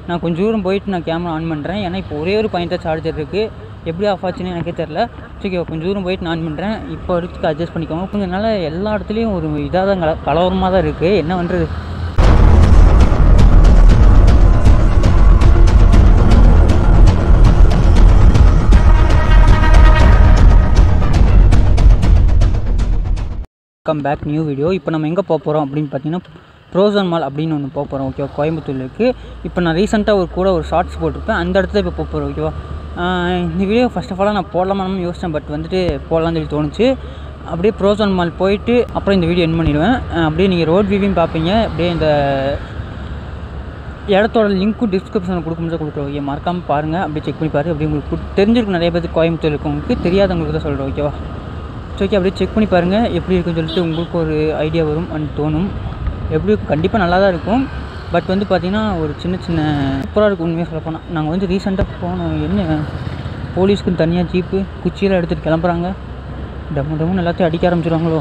நான் கொஞ்சம் தூரம் போயிட்டு நான் கேமரா ஆன் பண்ணுறேன் ஏன்னா இப்போ ஒரே ஒரு பாயிண்ட் தான் சார்ஜர் இருக்குது எப்படி ஆஃப் ஆச்சுன்னு எனக்கே தெரில சரி கொஞ்சம் தூரம் போயிட்டு நான் ஆன் பண்ணுறேன் இப்போ வரைக்கும் அட்ஜஸ்ட் பண்ணிக்கோங்க கொஞ்சம் நல்லா எல்லா இடத்துலையும் ஒரு இதாக தான் கல கலவரமாக தான் இருக்குது என்ன பண்ணுறது கம் பேக் நியூ வீடியோ இப்போ நம்ம எங்கே போக போகிறோம் அப்படின்னு பார்த்தீங்கன்னா ப்ரோசன் மால் அப்படின்னு ஒன்று போக போகிறோம் ஓகேவா கோயம்புத்தூர்ல இருக்குது இப்போ நான் ரீசெண்டாக ஒரு கூட ஒரு ஷார்ட்ஸ் போட்டிருப்பேன் அந்த இடத்துல இப்போ போக போகிறோம் ஓகேவா ஆஹ் இந்த வீடியோ ஃபஸ்ட் ஆஃப் ஆலாக நான் போடலாமான்னு யோசித்தேன் பட் வந்துட்டு போடலாம்னு சொல்லி தோணுச்சு அப்படியே ப்ரோசன் மால் போயிட்டு அப்புறம் இந்த வீடியோ என் பண்ணிடுவேன் ஆஹ் அப்படியே நீங்கள் ரோட் வியூவையும் பார்ப்பீங்க அப்படியே இந்த இடத்தோட லிங்க்கும் டிஸ்கிரிப்ஷனில் கொடுக்க முடியாது கொடுக்குறோம் ஓகே மறக்காமல் பாருங்கள் அப்படியே செக் பண்ணி பாருங்க அப்படி உங்களுக்கு புடி- தெரிஞ்சிருக்கும் நிறைய பேருக்கு கோயம்புத்தூர் இருக்கவங்களுக்கு தெரியாதவங்களுக்கு தான் சொல்கிறேன் ஓகேவா ஸோ ஓகே அப்படியே செக் பண்ணி பாருங்கள் எப்படி இருக்குன்னு சொல்லிட்டு உங்களுக்கு ஒரு ஐடியா வரும் அண்ட் தோணும் எப்படி இருக்கும் கண்டிப்பாக நல்லா தான் இருக்கும் பட் வந்து பார்த்திங்கன்னா ஒரு சின்ன சின்ன சூப்பராக இருக்கும் உண்மையாக சொல்ல போனால் நாங்கள் வந்து ரீசெண்டாக போனோம் என்ன போலீஸ்க்குன்னு தனியாக ஜீப்பு குச்சியெல்லாம் எடுத்துகிட்டு கிளம்புறாங்க டம்மு டம்முன்னு எல்லாத்தையும் அடிக்க ஆரம்பிச்சிருவாங்களோ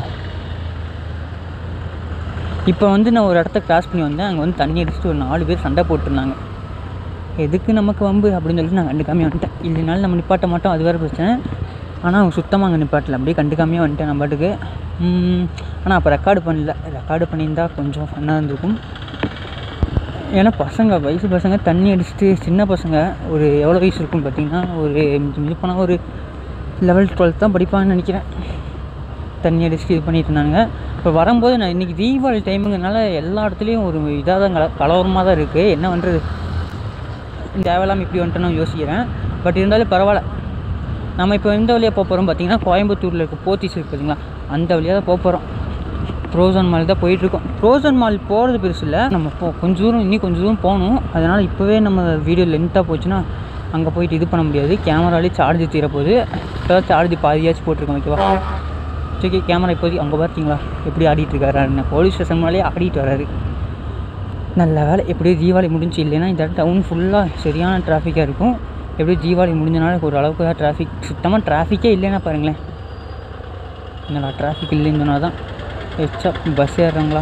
இப்போ வந்து நான் ஒரு இடத்த கிராஸ் பண்ணி வந்தேன் அங்கே வந்து தண்ணி அடிச்சுட்டு ஒரு நாலு பேர் சண்டை போட்டிருந்தாங்க எதுக்கு நமக்கு வம்பு அப்படின்னு சொல்லிட்டு நான் கண்டுக்காமே வந்துட்டேன் இல்லைனாலும் நம்ம நிப்பாட்ட மாட்டோம் அது வேறு பிரச்சனை ஆனால் அவங்க சுத்தமாக அங்கே நிப்பாட்டல அப்படியே கண்டுக்காமே வந்துட்டேன் நம்ம பாட்டுக்கு ஆனால் அப்போ ரெக்கார்டு பண்ணல ரெக்கார்டு பண்ணியிருந்தா கொஞ்சம் ஃபன்னாக இருந்திருக்கும் ஏன்னா பசங்க வயசு பசங்க தண்ணி அடிச்சுட்டு சின்ன பசங்க ஒரு எவ்வளோ வயசு இருக்கும்னு பார்த்தீங்கன்னா ஒரு இது போனால் ஒரு லெவல் டுவெல்த் தான் படிப்பாங்கன்னு நினைக்கிறேன் தண்ணி அடிச்சுட்டு இது பண்ணிட்டு இருந்தாங்க இப்போ வரும்போது நான் இன்றைக்கி தீபாவளி டைமுங்கிறனால எல்லா இடத்துலையும் ஒரு இதாக தான் கல கலவரமாக தான் இருக்குது என்ன பண்ணுறது தேவையில்லாமல் இப்படி வந்துட்டேன்னு யோசிக்கிறேன் பட் இருந்தாலும் பரவாயில்ல நம்ம இப்போ எந்த வழியாக போக போகிறோம் பார்த்தீங்கன்னா கோயம்புத்தூரில் இருக்க போத்தீஸ் இருக்குது பார்த்தீங்களா அந்த வழியாக தான் போக போகிறோம் ப்ரோசன் மால் தான் போயிட்டுருக்கோம் ப்ரோசன் மால் போகிறது பெருசு இல்லை நம்ம போ கொஞ்சம் தூரம் இன்னும் கொஞ்சம் தூரம் போகணும் அதனால் இப்போவே நம்ம வீடியோ லென்த்தாக போச்சுன்னா அங்கே போயிட்டு இது பண்ண முடியாது கேமராலே சார்ஜ் தீரப்போகுது இப்போ சார்ஜ் பாதியாச்சும் போட்டிருக்கோம் ஓகேவா சரி கேமரா இப்போதைக்கு அங்கே பார்த்தீங்களா எப்படி ஆடிட்டு இருக்காரு போலீஸ் ஸ்டேஷன் மேலேயே ஆடிட்டு வராரு நல்ல வேலை எப்படியோ தீபாவளி முடிஞ்சு இல்லைன்னா இந்த டவுன் ஃபுல்லாக சரியான டிராஃபிக்காக இருக்கும் எப்படியோ தீபாவளி முடிஞ்சனால ஒரு அளவுக்கு தான் டிராஃபிக் சுத்தமாக டிராஃபிக்கே இல்லைன்னா பாருங்களேன் என்னடா டிராஃபிக் இல்லைன்னு சொன்னால் தான் எச்சா பஸ் ஏறுறாங்களா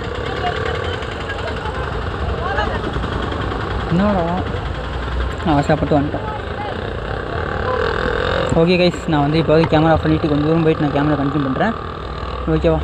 என்னடா நான் அவசரப்பட்டு வந்துட்டேன் ஓகே கைஸ் நான் வந்து இப்போ கேமரா ஆஃப் பண்ணிவிட்டு கொஞ்சம் தூரம் போயிட்டு நான் கேமரா கண்டினியூ பண்ணுறேன் ஓகேவா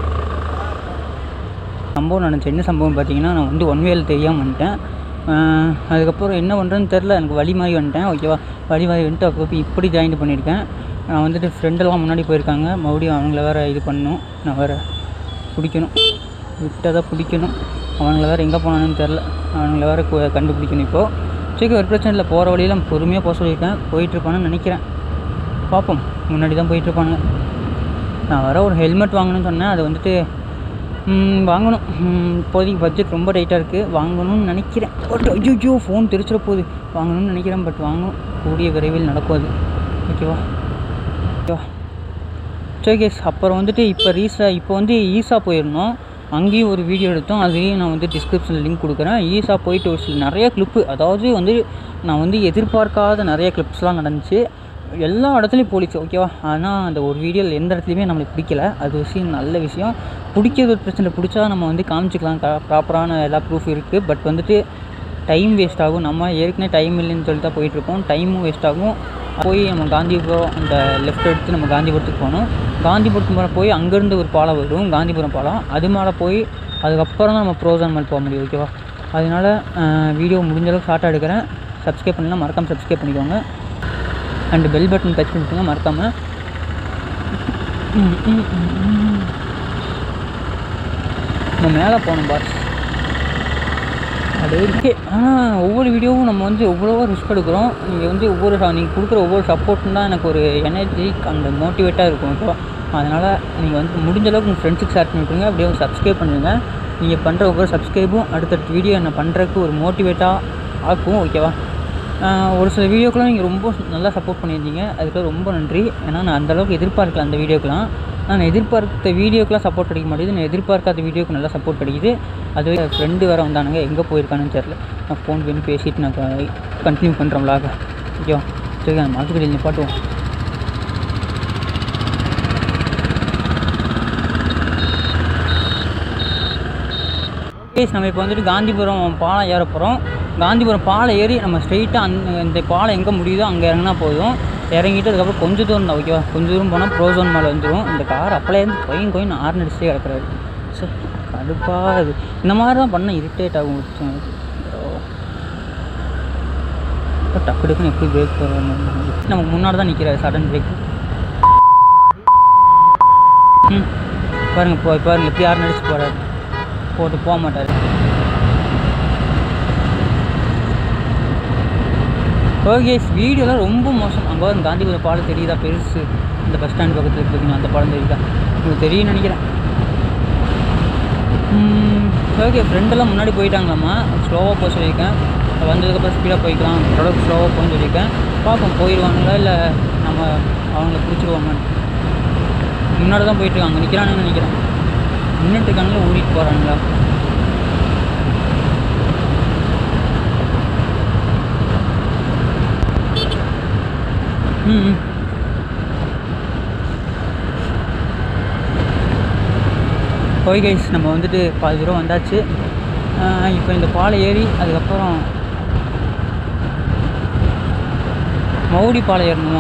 சம்பவம் நடந்துச்சு என்ன சம்பவம் பார்த்தீங்கன்னா நான் வந்து ஒன் வேல தெரியாமல் வந்துட்டேன் ஆஹ் அதுக்கப்புறம் என்ன பண்ணுறேன்னு தெரில எனக்கு வழி மாதிரி வந்துட்டேன் ஓகேவா வழி மாதிரி வந்துட்டு அப்போ போய் இப்படி ஜாயின் பண்ணியிருக்கேன் நான் வந்துட்டு ஃப்ரெண்டெல்லாம் முன்னாடி போயிருக்காங்க மறுபடியும் அவங்கள வேறு இது பண்ணணும் நான் வேறு பிடிக்கணும் விட்டதை பிடிக்கணும் அவங்கள வேறு எங்கே போனான்னு தெரில அவங்கள வேறு கு- கண்டுபிடிக்கணும் இப்போது சரி ஒரு பிரச்சனை இல்லை போகிற வழியில் பொறுமையாக போக சொல்லிட்டேன் போயிட்டுருப்பான்னு நினைக்கிறேன் பார்ப்போம் முன்னாடி தான் போயிட்டுருப்பானுங்க நான் வர ஒரு ஹெல்மெட் வாங்கணும்னு சொன்னேன் அது வந்துட்டு ம், வாங்கணும் ம், இப்போதைக்கு பட்ஜெட் ரொம்ப டைட்டாக இருக்குது வாங்கணும்னு நினைக்கிறேன் பட் ஐயோ ஃபோன் தெரிச்சிட போகுது வாங்கணும்னு நினைக்கிறேன் பட் வாங்கணும் கூடிய விரைவில் நடக்கும் அது ஓகேவா ஓகேவா சரி கேஸ் அப்புறம் வந்துட்டு இப்போ ரீசா இப்போ வந்து ஈசா போயிருந்தோம் அங்கேயும் ஒரு வீடியோ எடுத்தோம் அதையும் நான் வந்து டிஸ்கிரிப்ஷனில் லிங்க் கொடுக்குறேன் ஈசா போயிட்டு ஒரு சில நிறைய கிளிப்பு அதாவது வந்து நான் வந்து எதிர்பார்க்காத நிறைய கிளிப்ஸ்லாம் நடந்துச்சு எல்லா இடத்துலையும் போலீஸ் ஓகேவா ஆனால் அந்த ஒரு வீடியோவில் எந்த இடத்துலையுமே நம்மளுக்கு பிடிக்கல அது விஷயம் நல்ல விஷயம் பிடிக்கிறது ஒரு பிரச்சனை பிடிச்சா நம்ம வந்து காமிச்சிக்கலாம் ப்ராப்பரான எல்லா ப்ரூஃப் இருக்குது பட் வந்துட்டு டைம் வேஸ்ட் ஆகும் நம்ம ஏற்கனவே டைம் இல்லைன்னு சொல்லிட்டு தான் போயிட்டுருக்கோம் டைமும் வேஸ்ட் ஆகும் போய் நம்ம காந்திபுரம் அந்த லெஃப்ட் எடுத்து நம்ம காந்திபுரத்துக்கு போகணும் காந்திபுரத்துக்கு மேலே போய் அங்கேருந்து ஒரு பாலம் வரும் காந்திபுரம் பாலம் அது மேலே போய் அதுக்கப்புறம் தான் நம்ம ப்ரோசன் மேல் போக முடியும் ஓகேவா அதனால் வீடியோ முடிஞ்ச அளவுக்கு ஷார்ட்டாக எடுக்கிறேன் சப்ஸ்கிரைப் பண்ணலாம் மறக்காமல் சப்ஸ்கிரைப் பண்ணிக்கோங்க அண்ட் பெல் பட்டன் டச் பண்ணிக்கோங்க மறக்காமல் நம்ம மேலே போகணும் பாஸ் அது ஓகே ஆனால் ஒவ்வொரு வீடியோவும் நம்ம வந்து எவ்வளவோ ரிஸ்க் எடுக்கிறோம் நீங்கள் வந்து ஒவ்வொரு நீங்கள் கொடுக்குற ஒவ்வொரு சப்போர்ட்டும் தான் எனக்கு ஒரு எனர்ஜி அந்த மோட்டிவேட்டாக இருக்கும் ஓகேவா அதனால் நீங்கள் வந்து முடிஞ்ச அளவுக்கு உங்கள் ஃப்ரெண்ட்ஸுக்கு ஷேர் பண்ணி விட்ருங்க அப்படியே சப்ஸ்கிரைப் பண்ணுங்க நீங்கள் பண்ணுற ஒவ்வொரு சப்ஸ்கிரைபும் அடுத்தடுத்த வீடியோ என்ன பண்ணுறதுக்கு ஒரு மோட்டிவேட்டாக ஆக்கும் ஓகேவா ஆஹ் ஒரு சில வீடியோக்கெலாம் நீங்கள் ரொம்ப நல்லா சப்போர்ட் பண்ணியிருந்தீங்க அதுக்கு ரொம்ப நன்றி ஏன்னா நான் அந்தளவுக்கு எதிர்பார்க்கல அந்த வீடியோக்கெலாம் நான் எதிர்பார்த்த வீடியோக்கெலாம் சப்போர்ட் கிடைக்க மாட்டேங்குது நான் எதிர்பார்க்காத வீடியோக்கு நல்லா சப்போர்ட் கிடைக்குது அதுவே ஃப்ரெண்டு வேறு வந்தானுங்க எங்கே போயிருக்கானுன்னு தெரில நான் ஃபோன் பண்ணி பேசிட்டு நான் கண்டினியூ பண்ணுறேன் விலாக ஓகேவா சரி அந்த மாட்டுக்கடியில் நிப்பாட்டுவோம் கேஸ் நம்ம இப்போ வந்துட்டு காந்திபுரம் பாலம் ஏற போகிறோம் காந்திபுரம் பாலம் ஏறி நம்ம ஸ்ட்ரெயிட்டாக அந்த இந்த பாலம் எங்கே முடியுதோ அங்கே இறங்கினா போதும் இறங்கிட்டு அதுக்கப்புறம் கொஞ்சம் தூரம் தான் ஓகேவா கொஞ்சம் தூரம் போனால் ப்ரோசோன் மேலே வந்துடும் இந்த கார் அப்பலேருந்து கொயின் கொயின் ஆறு அடிச்சே கிடக்குறாரு சரி கடுப்பாக இது இந்த மாதிரி தான் பண்ண இரிட்டேட் ஆகும் எனக்கு. இப்போ டக்கு டக்குன்னு எப்படி பிரேக் போடுறோம் நமக்கு முன்னாடி தான் நிற்கிறாரு சடன் பிரேக் ம் பாருங்க போ பாருங்க எப்படி யாரும் நடிச்சு போகிறாரு போட்டு போக மாட்டார் ஓகே வீடியோலாம் ரொம்ப மோசம் அங்கே வரும் காந்திபுரம் பாலம் தெரியுதா பெருசு இந்த பஸ் ஸ்டாண்ட் பக்கத்தில் இருக்குதுங்க அந்த பாலம் தெரியுதா உங்களுக்கு தெரியும்னு நினைக்கிறேன் ஓகே ஃப்ரெண்டெல்லாம் முன்னாடி போயிட்டாங்களாம்மா ஸ்லோவாக போக சொல்லியிருக்கேன் வந்ததுக்கப்புறம் ஸ்பீடாக போய்க்கலாம் ஓரளவுக்கு ஸ்லோவாக போகணும்னு சொல்லியிருக்கேன் பார்ப்போம் போயிடுவாங்களா இல்லை நம்ம அவங்கள பிடிச்சிருவாங்கன்னு முன்னாடி தான் போயிட்டு இருக்காங்க நிற்கிறானுன்னு நினைக்கிறேன் நின்றுட்டு இருக்காங்களா ஓடிட்டு போகிறாங்களா ம் ம். ஓகே கைஸ் நம்ம வந்துட்டு பாதி தூரம் வந்தாச்சு இப்போ இந்த பாலை ஏறி அதுக்கப்புறம் மௌடி பாலை ஏறணுமா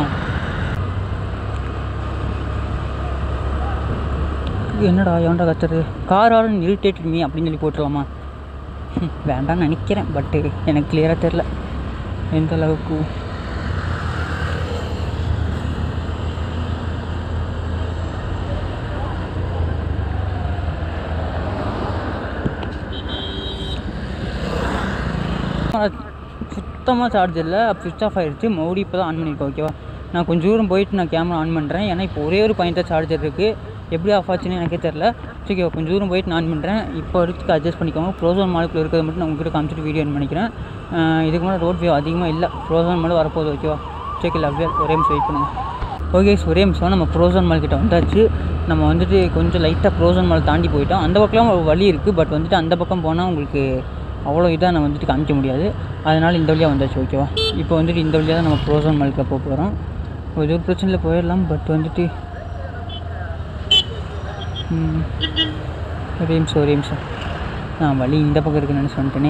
இது என்னடா எவன்டா கத்துறது கார் ஆரன் இரிட்டேட்டட் மீ அப்படின்னு சொல்லி போட்டுருவாமா ஹம், வேண்டாம்னு நினைக்கிறேன் பட்டு எனக்கு கிளியராக தெரில எந்த அளவுக்கு சுத்தமாக சார்ஜ் இல்லை சுவிச் ஆஃப் ஆகிடுச்சு மறுபடியும் இப்போ தான் ஆன் பண்ணியிருக்கேன் ஓகேவா நான் கொஞ்சம் தூரம் போயிட்டு நான் கேமரா ஆன் பண்ணுறேன் ஏன்னா இப்போ ஒரே ஒரு பாயிண்ட் தான் சார்ஜர் இருக்குது எப்படி ஆஃப் ஆச்சுன்னு எனக்கே தெரில சரி ஓகே கொஞ்சம் தூரம் போயிட்டு நான் ஆன் பண்ணுறேன் இப்போ வரைக்கும் அட்ஜஸ்ட் பண்ணிக்கோங்க ப்ரோசோன் மாலுக்குள்ள இருக்கிறத மட்டும் நான் உங்ககிட்ட காமிச்சிட்டு வீடியோ ஆன் பண்ணிக்கிறேன் அஹ் இதுக்கு மேலே ரோட் வியூ அதிகமாக இல்லை ப்ரோசோன் மால் வரப்போகுது ஓகேவா சரி லவ்வே ஒரே நிமிஷம் வெயிட் பண்ணுங்கள் ஓகே ஒரே நிமிஷம் நம்ம ப்ரோசோன் மால் கிட்ட வந்தாச்சு நம்ம வந்துட்டு கொஞ்சம் லைட்டாக ப்ரோசோன் மால் தாண்டி போயிட்டோம் அந்த பக்கம்லாம் ஒரு வழி இருக்குது பட் வந்துட்டு அந்த பக்கம் போனால் உங்களுக்கு அவ்வளோ இதாக நான் வந்துட்டு காமிக்க முடியாது அதனால் இந்த வழியாக வந்தாச்சு ஓகேவா இப்போ வந்துட்டு இந்த வழியாக தான் நம்ம ப்ரோசோன் மாலுக்கு போக போகிறோம் ஒரு பிரச்சனையில் போயிடலாம் பட் வந்துட்டு ம், ஒரே நிமிஷம் ஒரே நிமிஷம் நான் வழி இந்த பக்கம் இருக்குன்னு நினச்சி வந்துட்டேனே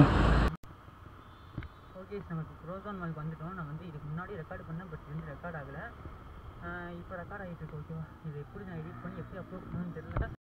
ஓகே நம்ம இப்போ ப்ரோசோன் மாலுக்கு வந்துட்டோம் நான் வந்து இதுக்கு முன்னாடி ரெக்கார்ட் பண்ணேன் பட் வந்து ரெக்கார்ட் ஆகலை இப்போ ரெக்கார்ட் ஆகிட்டு இருக்கு ஓகேவா இது எப்படி நான் எடிட் பண்ணி எப்படி அப்லோட் பண்ணணும்னு தெரியல